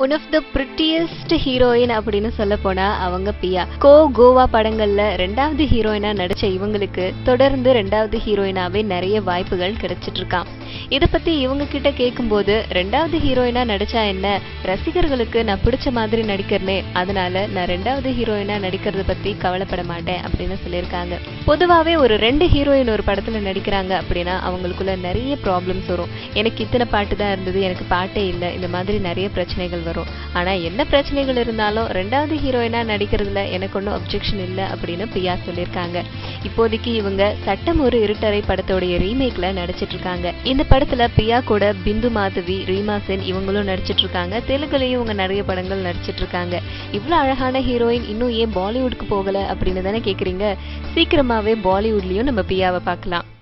one of the prettiest heroine அப்படின்னு சொல்ல போனா அவங்க பியா கோ கோவா படங்கள்ல ரெண்டாவது ஹீரோயினா நடிச்ச இவங்களுக்கு தொடர்ந்து ரெண்டாவது ஹீரோயினாவே நிறைய வாய்ப்புகள் கிடைச்சிட்டு இருக்கான் இத பத்தி இவங்க கிட்ட கேட்கும்போது ரெண்டாவது ஹீரோயினா நடிச்சா என்ன ரசிகர்களுக்கு நான் பிடிச்ச மாதிரி நடிக்கிறனே அதனால நான் ரெண்டாவது ஹீரோயினா நடிக்கிறத பத்தி கவலைப்பட மாட்டேன் அப்படின்னு சொல்லியிருக்காங்க பொதுவாவே ஒரு ரெண்டு ஹீரோயின் ஒரு படத்துல நடிக்கிறாங்க அப்படின்னா அவங்களுக்குள்ள நிறைய ப்ராப்ளம்ஸ் வரும் எனக்கு இத்தனை பாட்டு தான் இருந்தது எனக்கு பாட்டே இல்லை இந்த மாதிரி நிறைய பிரச்சனைகள் வரும் ஆனா என்ன பிரச்சனைகள் இருந்தாலும் ரெண்டாவது ஹீரோயினா நடிக்கிறதுல எனக்கு ஒன்றும் அப்ஜெக்ஷன் இல்லை அப்படின்னு பியா சொல்லியிருக்காங்க இப்போதைக்கு இவங்க சட்டம் ஒரு இருட்டறை படத்தோடைய ரீமேக்ல நடிச்சிட்டு இருக்காங்க இந்த படத்துல பியா கூட பிந்து மாதவி ரீமா சென் இவங்களும் நடிச்சிட்டு இருக்காங்க தெலுங்குலயும் இவங்க நிறைய படங்கள் நடிச்சிட்டு இருக்காங்க இவ்வளவு அழகான ஹீரோயின் இன்னும் ஏன் பாலிவுட்க்கு போகல அப்படின்னு தானே கேக்குறீங்க சீக்கிரமாவே பாலிவுட்லயும் நம்ம பியாவை பார்க்கலாம்